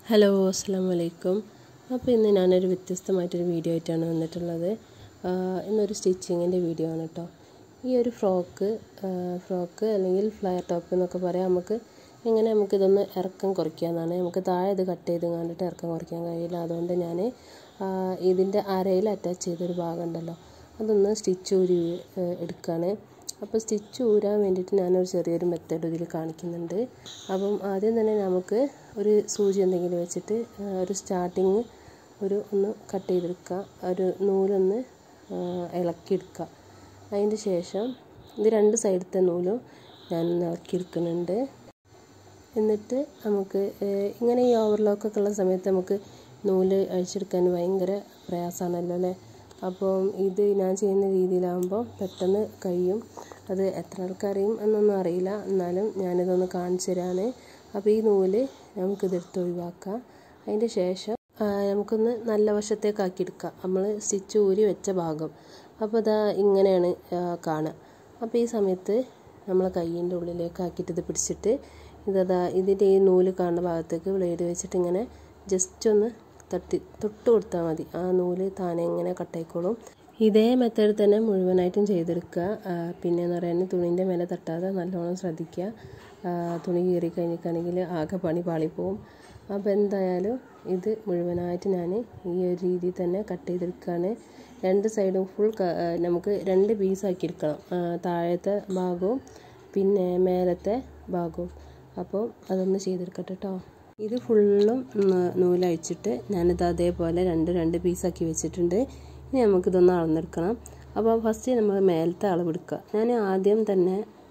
hello അസ്സാം വലൈക്കും അപ്പോൾ ഇന്ന് ഞാനൊരു വ്യത്യസ്തമായിട്ടൊരു വീഡിയോ ആയിട്ടാണ് വന്നിട്ടുള്ളത് ആഹ് ഇന്നൊരു സ്റ്റിച്ചിങ്ങിൻ്റെ വീഡിയോ ആണ് കേട്ടോ ഈ ഒരു ഫ്രോക്ക് ഫ്രോക്ക് അല്ലെങ്കിൽ ഫ്ലയർ ടോപ്പ് എന്നൊക്കെ പറയാം നമുക്ക് എങ്ങനെ നമുക്കിതൊന്ന് ഇറക്കം കുറയ്ക്കാമെന്നാണ് നമുക്ക് താഴെ ഇത് കട്ട് ചെയ്ത് കണ്ടിട്ട് ഇറക്കം കുറയ്ക്കാൻ കഴിയില്ല അതുകൊണ്ട് ഞാൻ ഇതിൻ്റെ അരയിൽ അറ്റാച്ച് ചെയ്തൊരു ഭാഗം ഉണ്ടല്ലോ അതൊന്ന് സ്റ്റിച്ച് ഊരി ഏഹ് എടുക്കുകയാണ് അപ്പോൾ സ്റ്റിച്ച് ഊരാൻ വേണ്ടിയിട്ട് ഞാനൊരു ചെറിയൊരു മെത്തേഡ് ഇതിൽ കാണിക്കുന്നുണ്ട് അപ്പം ആദ്യം തന്നെ നമുക്ക് ഒരു സൂചി എന്തെങ്കിലും വെച്ചിട്ട് ആ, ഒരു സ്റ്റാർട്ടിങ് ഒരു ഒന്ന് കട്ട് ചെയ്തെടുക്കുക ഒരു നൂലൊന്ന് ആ, ഇളക്കിയെടുക്കുക അതിൻ്റെ ശേഷം ഇത് രണ്ട് സൈഡത്തെ നൂലും ഞാനൊന്ന് ഇളക്കിയെടുക്കുന്നുണ്ട് എന്നിട്ട് നമുക്ക് ഏഹ്, ഇങ്ങനെ ഈ ഓവർലോക്കൊക്കെ ഉള്ള സമയത്ത് നമുക്ക് നൂല് അഴിച്ചെടുക്കാൻ ഭയങ്കര പ്രയാസമാണല്ലോ അല്ലേ അപ്പം ഇത് ഞാൻ ചെയ്യുന്ന രീതിയിലാകുമ്പോൾ പെട്ടെന്ന് കഴിയും അത് എത്ര ആൾക്കറിയും എന്നൊന്നും അറിയില്ല എന്നാലും ഞാനിതൊന്ന് കാണിച്ചു തരാണ് അപ്പോൾ ഈ നൂല് നമുക്കിതെടുത്ത് ഒഴിവാക്കാം അതിൻ്റെ ശേഷം ആ, നമുക്കൊന്ന് നല്ല വശത്തേക്ക് എടുക്കാം നമ്മൾ സ്റ്റിച്ച് ഊരി വെച്ച ഭാഗം അപ്പോൾ ഇതാ ഇങ്ങനെയാണ് ആ, കാണുക അപ്പോൾ ഈ സമയത്ത് നമ്മൾ കയ്യിൻ്റെ ഉള്ളിലേക്ക് ആക്കിയിട്ട് ഇത് പിടിച്ചിട്ട് ഇതതാ ഇതിൻ്റെ ഈ നൂല് കാണുന്ന ഭാഗത്തേക്ക് ബ്ലേഡ് വെച്ചിട്ട് ഇങ്ങനെ ജസ്റ്റ് ഒന്ന് തട്ടി തൊട്ട് കൊടുത്താൽ മതി ആ നൂല് താനെ ഇങ്ങനെ കട്ടായിക്കോളും ഇതേ മെത്തേഡ് തന്നെ മുഴുവനായിട്ടും ചെയ്തെടുക്കുക ആ, പിന്നെയെന്ന് പറയുന്നത് തുണീൻ്റെ മേലെ തട്ടാതെ നല്ലോണം ശ്രദ്ധിക്കുക ആ, തുണി കീറി കഴിഞ്ഞിട്ടാണെങ്കിൽ ആകെ പണി പാളിപ്പോവും അപ്പോൾ എന്തായാലും ഇത് മുഴുവനായിട്ട് ഞാൻ ഈ ഒരു രീതിയിൽ തന്നെ കട്ട് ചെയ്തെടുക്കുകയാണ് രണ്ട് സൈഡും ഫുൾ നമുക്ക് രണ്ട് പീസാക്കി എടുക്കണം ആ, താഴത്തെ ഭാഗവും പിന്നെ മേലത്തെ ഭാഗവും അപ്പോൾ അതൊന്ന് ചെയ്തെടുക്കട്ടെ കേട്ടോ ഇത് ഫുള്ളും ന- നൂലഴിച്ചിട്ട് ഞാനിത് അതേപോലെ രണ്ട് രണ്ട് പീസാക്കി വെച്ചിട്ടുണ്ട് ഇനി നമുക്കിതൊന്ന് അളന്നെടുക്കണം അപ്പോൾ ഫസ്റ്റ് നമ്മൾ മേലത്തെ അളവെടുക്കുക ഞാൻ ആദ്യം തന്നെ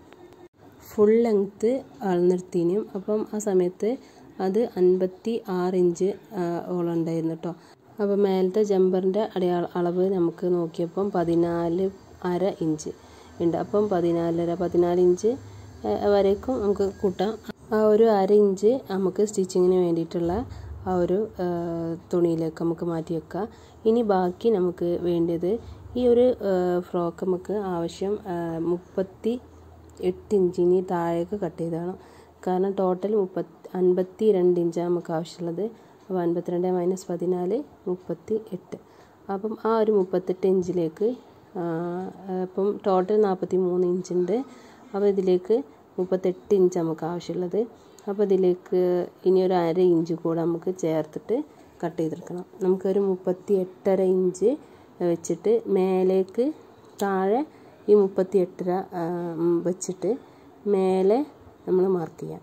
ഫുൾ ലെങ്ത്ത് അളന്നെടുത്തിനും അപ്പം ആ സമയത്ത് അത് അൻപത്തി ആറ് ഇഞ്ച് ഓളം ഉണ്ടായിരുന്നു കേട്ടോ അപ്പോൾ മേലത്തെ ജമ്പറിൻ്റെ അടയാള അളവ് നമുക്ക് നോക്കിയപ്പം പതിനാല് അര ഇഞ്ച് ഉണ്ട് അപ്പം പതിനാലര പതിനാല് ഇഞ്ച് ആ, വരേക്കും നമുക്ക് കൂട്ടാം ആ ഒരു അര ഇഞ്ച് നമുക്ക് സ്റ്റിച്ചിങ്ങിന് വേണ്ടിയിട്ടുള്ള ആ ഒരു ആ, തുണിയിലേക്ക് നമുക്ക് മാറ്റി വെക്കാം ഇനി ബാക്കി നമുക്ക് വേണ്ടത് ഈ ഒരു ഫ്രോക്ക് നമുക്ക് ആവശ്യം ആ, മുപ്പത്തി എട്ട് ഇഞ്ചിന് താഴേക്ക് കട്ട് ചെയ്താണ് കാരണം ടോട്ടൽ മുപ്പത്തി അൻപത്തി രണ്ട് ഇഞ്ചാണ് നമുക്ക് ആവശ്യമുള്ളത് അപ്പോൾ അൻപത്തിരണ്ട് മൈനസ് പതിനാല് മുപ്പത്തി എട്ട് അപ്പം ആ ഒരു മുപ്പത്തെട്ട് ഇഞ്ചിലേക്ക് ആ, അപ്പം ടോട്ടൽ നാൽപ്പത്തി മൂന്ന് ഇഞ്ചുണ്ട് അപ്പോൾ ഇതിലേക്ക് മുപ്പത്തെട്ട് ഇഞ്ച് നമുക്ക് ആവശ്യമുള്ളത് അപ്പോൾ ഇതിലേക്ക് ഇനി ഒരു അര ഇഞ്ച് കൂടെ നമുക്ക് ചേർത്തിട്ട് കട്ട് ചെയ്തെടുക്കണം നമുക്കൊരു മുപ്പത്തി എട്ടര ഇഞ്ച് വെച്ചിട്ട് മേലേക്ക് താഴെ ഈ മുപ്പത്തി എട്ടര ആ, ഉം, വെച്ചിട്ട് മേലെ നമ്മൾ മാർക്ക് ചെയ്യാം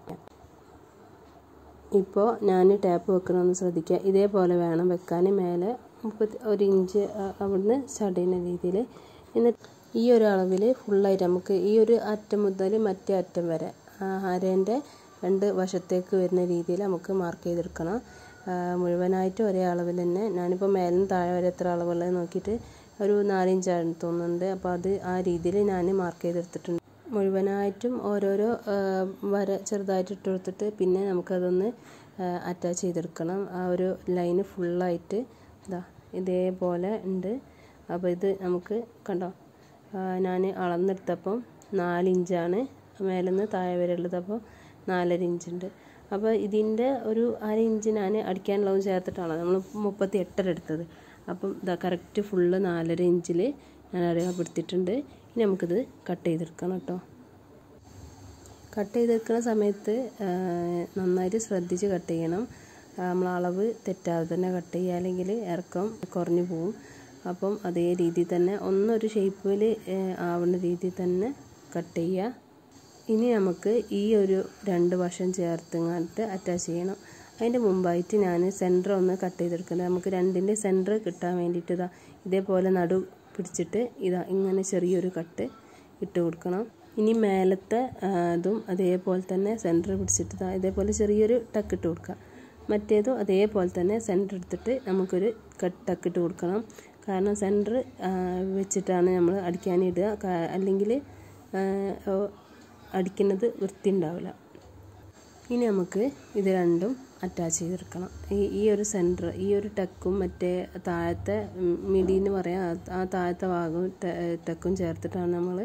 ഇപ്പോൾ ഞാൻ ടാപ്പ് വെക്കണമെന്ന് ശ്രദ്ധിക്കുക ഇതേപോലെ വേണം വെക്കാൻ മേലെ മുപ്പത്തി ഒരു ഇഞ്ച് ആ, അവിടുന്ന് സ്റ്റാർട്ട് ചെയ്യുന്ന രീതിയിൽ എന്നിട്ട് ഈ ഒരു അളവിൽ ഫുള്ളായിട്ട് നമുക്ക് ഈ ഒരു അറ്റം മുതൽ മറ്റേ അറ്റം വരെ ആ അരേൻ്റെ രണ്ട് വശത്തേക്ക് വരുന്ന രീതിയിൽ നമുക്ക് മാർക്ക് ചെയ്തെടുക്കണം ആ, മുഴുവനായിട്ടും ഒരേ അളവിൽ തന്നെ ഞാനിപ്പോൾ മേലിന് താഴെ വരെ എത്ര അളവുള്ളത് നോക്കിയിട്ട് ഒരു നാലിഞ്ചാണ് തോന്നുന്നുണ്ട് അപ്പോൾ അത് ആ രീതിയിൽ ഞാൻ മാർക്ക് ചെയ്തെടുത്തിട്ടുണ്ട് മുഴുവനായിട്ടും ഓരോരോ ആ, വര ചെറുതായിട്ട് ഇട്ട് കൊടുത്തിട്ട് പിന്നെ നമുക്കതൊന്ന് അറ്റാച്ച് ചെയ്തെടുക്കണം ആ ഒരു ലൈന് ഫുള്ളായിട്ട് ഇതാ ഇതേപോലെ ഉണ്ട് അപ്പോൾ ഇത് നമുക്ക് കണ്ടോ ഞാൻ അളന്നെടുത്തപ്പം നാലിഞ്ചാണ് മേലെ നിന്ന് താഴെ വരെ ഉള്ളത് അപ്പോൾ നാലര ഇഞ്ചുണ്ട് അപ്പോൾ ഇതിൻ്റെ ഒരു അര ഇഞ്ച് ഞാൻ അടിക്കാനുള്ളത് ചേർത്തിട്ടാണ് നമ്മൾ മുപ്പത്തി എട്ടര എടുത്തത് അപ്പം ഇതാ കറക്റ്റ് ഫുള്ള് നാലര ഇഞ്ചിൽ ഞാൻ അടയാളപ്പെടുത്തിയിട്ടുണ്ട് ഇനി നമുക്കിത് കട്ട് ചെയ്തെടുക്കണം കേട്ടോ കട്ട് ചെയ്തെടുക്കുന്ന സമയത്ത് ആ, നന്നായിട്ട് ശ്രദ്ധിച്ച് കട്ട് ചെയ്യണം നമ്മൾ അളവ് തെറ്റാതെ തന്നെ കട്ട് ചെയ്യുക അല്ലെങ്കിൽ ഇറക്കം കുറഞ്ഞു പോവും അപ്പം അതേ രീതിയിൽ തന്നെ ഒന്നൊരു ഷേപ്പിൽ ആവുന്ന രീതിയിൽ തന്നെ കട്ട് ചെയ്യുക ഇനി നമുക്ക് ഈ ഒരു രണ്ട് വശം ചേർത്തുങ്ങാട്ട് അറ്റാച്ച് ചെയ്യണം അതിൻ്റെ മുമ്പായിട്ട് ഞാൻ സെൻറ്റർ ഒന്ന് കട്ട് ചെയ്തെടുക്കുന്നത് നമുക്ക് രണ്ടിൻ്റെ സെൻറ്റർ കിട്ടാൻ വേണ്ടിയിട്ട് ഇതാ ഇതേപോലെ നടു പിടിച്ചിട്ട് ഇതാ ഇങ്ങനെ ചെറിയൊരു കട്ട് ഇട്ട് കൊടുക്കണം ഇനി മേലത്തെ ആ, ഇതും അതേപോലെ തന്നെ സെൻറ്റർ പിടിച്ചിട്ട് ഇതാ ഇതേപോലെ ചെറിയൊരു ടക്ക് ഇട്ട് കൊടുക്കുക മറ്റേതും അതേപോലെ തന്നെ സെൻറ്റർ എടുത്തിട്ട് നമുക്കൊരു കട്ട് ടക്ക് ഇട്ട് കൊടുക്കണം കാരണം സെൻറ്റർ വെച്ചിട്ടാണ് നമ്മൾ അടിക്കാനിടുക കാ- അല്ലെങ്കിൽ അടിക്കുന്നത് വൃത്തി ഉണ്ടാവില്ല ഇനി നമുക്ക് ഇത് രണ്ടും അറ്റാച്ച് ചെയ്തെടുക്കണം ഈ ഈ ഒരു സെൻറ്റർ ഈ ഒരു ടക്കും മറ്റേ താഴത്തെ മിടി എന്ന് പറയാം ആ- ആ താഴത്തെ ഭാഗവും ടെ- ടക്കും ചേർത്തിട്ടാണ് നമ്മൾ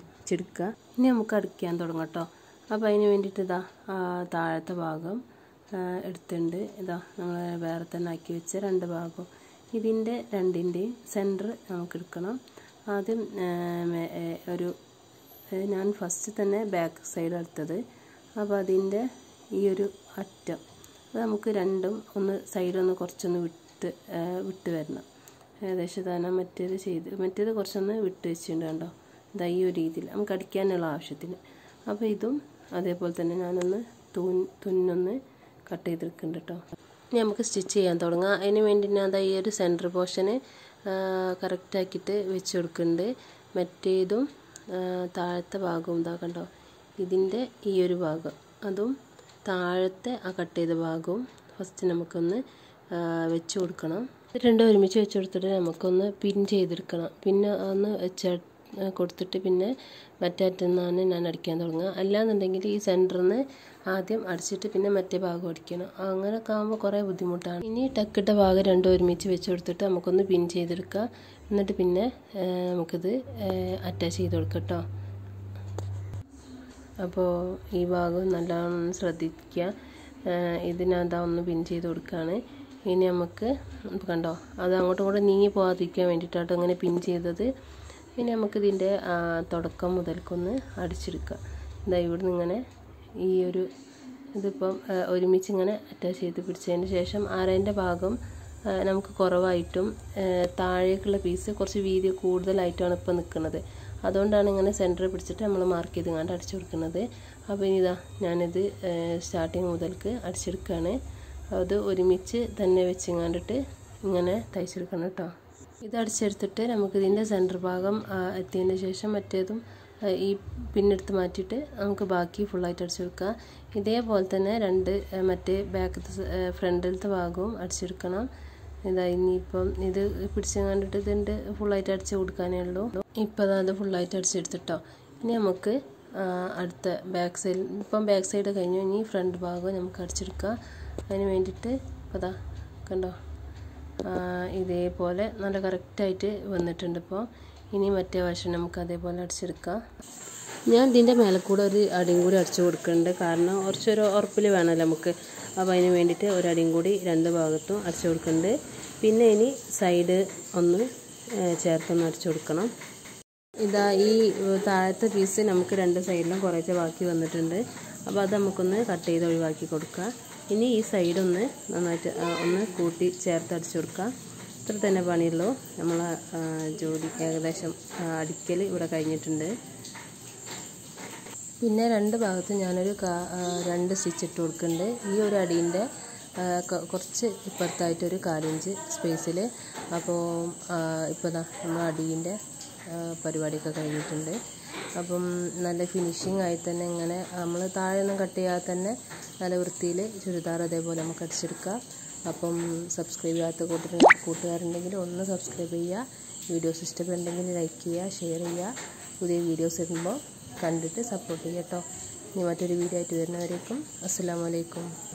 അടിച്ചെടുക്കുക ഇനി നമുക്ക് അടിക്കാൻ തുടങ്ങാം കേട്ടോ അപ്പോൾ അതിന് വേണ്ടിയിട്ട് ഇതാ ആ താഴത്തെ ഭാഗം എടുത്തിട്ടുണ്ട് ഇതാ നമ്മൾ വേറെ തന്നെ ആക്കി വെച്ച രണ്ട് ഭാഗവും ഇതിൻ്റെ രണ്ടിൻ്റെയും സെൻറ്റർ നമുക്ക് എടുക്കണം ആദ്യം ഒരു ഞാൻ ഫസ്റ്റ് തന്നെ ബാക്ക് സൈഡ് എടുത്തത് അപ്പോൾ അതിൻ്റെ ഈ ഒരു അറ്റം അത് നമുക്ക് രണ്ടും ഒന്ന് സൈഡൊന്ന് കുറച്ചൊന്ന് വിട്ട് വിട്ട് വരണം ഏകദേശം തന്നെ മറ്റേത് ചെയ്ത് മറ്റേത് കുറച്ചൊന്ന് വിട്ട് വെച്ചിട്ടുണ്ട് കണ്ടോ ഇതാ ഈ ഒരു രീതിയിൽ നമുക്ക് അടിക്കാനുള്ള ആവശ്യത്തിന് അപ്പോൾ ഇതും അതേപോലെ തന്നെ ഞാനൊന്ന് തുൻ തുന്നൊന്ന് കട്ട് ചെയ്തെടുക്കുന്നുണ്ട് കേട്ടോ ഇനി നമുക്ക് സ്റ്റിച്ച് ചെയ്യാൻ തുടങ്ങാം അതിന് വേണ്ടി ഞാൻ അതാ ഈ ഒരു സെൻറ്റർ പോർഷന് കറക്റ്റാക്കിയിട്ട് വെച്ച് കൊടുക്കുന്നുണ്ട് മറ്റേതും താഴത്തെ ഭാഗവും ഇതാ കണ്ടോ ഇതിൻ്റെ ഈ ഒരു ഭാഗം അതും താഴത്തെ ആ കട്ട് ചെയ്ത ഭാഗവും ഫസ്റ്റ് നമുക്കൊന്ന് വെച്ച് കൊടുക്കണം രണ്ടും ഒരുമിച്ച് വെച്ച് കൊടുത്തിട്ട് നമുക്കൊന്ന് പിൻ ചെയ്തെടുക്കണം പിന്നെ ഒന്ന് വെച്ച് കൊടുത്തിട്ട് പിന്നെ മറ്റേ നിന്നാണ് ഞാൻ അടിക്കാൻ തുടങ്ങുക അല്ലാന്നുണ്ടെങ്കിൽ ഈ സെൻറ്ററിൽ നിന്ന് ആദ്യം അടിച്ചിട്ട് പിന്നെ മറ്റേ ഭാഗം അടിക്കണം അങ്ങനെയൊക്കെ ആകുമ്പോൾ കുറേ ബുദ്ധിമുട്ടാണ് ഇനി ടക്കിട്ട ഭാഗം രണ്ടും ഒരുമിച്ച് വെച്ച് കൊടുത്തിട്ട് നമുക്കൊന്ന് പിൻ ചെയ്തെടുക്കുക എന്നിട്ട് പിന്നെ നമുക്കിത് അറ്റാച്ച് ചെയ്ത് കൊടുക്കാം കേട്ടോ അപ്പോൾ ഈ ഭാഗം നല്ലോണം ശ്രദ്ധിക്കുക ഇതിനകത്ത് ഒന്ന് പിൻ ചെയ്ത് കൊടുക്കുകയാണ് ഇനി നമുക്ക് കണ്ടോ അത് അങ്ങോട്ടും ഇങ്ങോട്ടും നീങ്ങി പോകാതിരിക്കാൻ വേണ്ടിയിട്ടാണ് അങ്ങനെ പിൻ ചെയ്തത് ഇനി നമുക്കിതിൻ്റെ തുടക്കം മുതൽക്കൊന്ന് അടിച്ചെടുക്കാം ഇതാ ഇവിടുന്ന് ഇങ്ങനെ ഈ ഒരു ഇതിപ്പം ഒരുമിച്ച് ഇങ്ങനെ അറ്റാച്ച് ചെയ്ത് പിടിച്ചതിന് ശേഷം അരേൻ്റെ ഭാഗം നമുക്ക് കുറവായിട്ടും താഴേക്കുള്ള പീസ് കുറച്ച് വീതി കൂടുതലായിട്ടാണ് ഇപ്പോൾ നിൽക്കുന്നത് അതുകൊണ്ടാണ് ഇങ്ങനെ സെൻറ്ററിൽ പിടിച്ചിട്ട് നമ്മൾ മാർക്ക് ചെയ്ത് കണ്ട് അടിച്ചു കൊടുക്കുന്നത് അപ്പോൾ ഇനി ഇതാ ഞാനിത് സ്റ്റാർട്ടിങ് മുതൽക്ക് അടിച്ചെടുക്കുകയാണ് അത് ഒരുമിച്ച് തന്നെ വെച്ചെങ്ങാണ്ടിട്ട് ഇങ്ങനെ തയ്ച്ചെടുക്കണം കേട്ടോ ഇത് അടിച്ചെടുത്തിട്ട് നമുക്കിതിൻ്റെ സെൻറ്റർ ഭാഗം എത്തിയതിന് ശേഷം മറ്റേതും ഈ പിന്നെടുത്ത് മാറ്റിയിട്ട് നമുക്ക് ബാക്കി ഫുള്ളായിട്ട് അടിച്ചെടുക്കാം ഇതേപോലെ തന്നെ രണ്ട് മറ്റേ ബാക്കത്തെ ഫ്രണ്ടിലത്തെ ഭാഗവും അടിച്ചെടുക്കണം ഇതാ ഇനിയിപ്പം ഇത് പിടിച്ച് കണ്ടിട്ട് ഇതിൻ്റെ ഫുള്ളായിട്ട് അടിച്ച് കൊടുക്കാനേ ഉള്ളൂ ഇപ്പോൾ അത് ഫുള്ളായിട്ട് അടിച്ചെടുത്തിട്ടോ ഇനി നമുക്ക് അടുത്ത ബാക്ക് സൈഡ് ഇപ്പം ബാക്ക് സൈഡ് കഴിഞ്ഞു ഇനി ഫ്രണ്ട് ഭാഗം നമുക്ക് അടിച്ചെടുക്കാം അതിന് വേണ്ടിയിട്ട് ഇപ്പോൾ അതാ കണ്ടോ ഇതേപോലെ നല്ല കറക്റ്റായിട്ട് വന്നിട്ടുണ്ട് ഇപ്പോൾ ഇനി മറ്റേ വശം നമുക്ക് അതേപോലെ അടിച്ചെടുക്കാം ഞാൻ ഇതിൻ്റെ മേലെ കൂടെ ഒരു അടിയും കൂടി അടിച്ചു കൊടുക്കുന്നുണ്ട് കാരണം കുറച്ചൊരു ഉറപ്പിൽ വേണമല്ലോ നമുക്ക് അപ്പോൾ അതിന് വേണ്ടിയിട്ട് ഒരു അടിയും കൂടി രണ്ട് ഭാഗത്തും അടിച്ചു കൊടുക്കുന്നുണ്ട് പിന്നെ ഇനി സൈഡ് ഒന്ന് ചേർത്തൊന്ന് അടിച്ചു കൊടുക്കണം ഇതാ ഈ താഴത്തെ പീസ് നമുക്ക് രണ്ട് സൈഡിലും കുറേശ്ശെ ബാക്കി വന്നിട്ടുണ്ട് അപ്പോൾ അത് നമുക്കൊന്ന് കട്ട് ചെയ്ത് ഒഴിവാക്കി കൊടുക്കുക ഇനി ഈ സൈഡൊന്ന് നന്നായിട്ട് ഒന്ന് കൂട്ടി ചേർത്ത് അടിച്ചു കൊടുക്കുക ഇത്ര തന്നെ പണിയുള്ളൂ നമ്മൾ ജോലി ഏകദേശം അടിക്കൽ ഇവിടെ കഴിഞ്ഞിട്ടുണ്ട് പിന്നെ രണ്ട് ഭാഗത്തും ഞാനൊരു രണ്ട് സ്റ്റിച്ച് ഇട്ട് കൊടുക്കുന്നുണ്ട് ഈ ഒരു അടീൻ്റെ കുറച്ച് ഇപ്പുറത്തായിട്ടൊരു കാലിഞ്ച് സ്പേസിൽ അപ്പോൾ ഇപ്പോൾ ദാ നമ്മൾ അടീൻ്റെ പരിപാടിയൊക്കെ കഴിഞ്ഞിട്ടുണ്ട് അപ്പം നല്ല ഫിനിഷിംഗ് ആയി തന്നെ ഇങ്ങനെ നമ്മൾ താഴെ ഒന്നും കട്ട് ചെയ്യാതെ തന്നെ നല്ല വൃത്തിയിൽ ചുരിദാർ അതേപോലെ നമുക്ക് അടിച്ചെടുക്കാം അപ്പം സബ്സ്ക്രൈബ് ചെയ്യാത്ത കൂട്ടുകാർ കൂട്ടുകാരുണ്ടെങ്കിൽ ഒന്ന് സബ്സ്ക്രൈബ് ചെയ്യുക വീഡിയോസ് ഇഷ്ടപ്പെടുന്നുണ്ടെങ്കിൽ ലൈക്ക് ചെയ്യുക ഷെയർ ചെയ്യുക പുതിയ വീഡിയോസ് ഇടുമ്പോൾ കണ്ടിട്ട് സപ്പോർട്ട് ചെയ്യുക കേട്ടോ ഇനി മറ്റൊരു വീഡിയോ ആയിട്ട് വരുന്നവരേക്കും അസ്സാം വലൈക്കും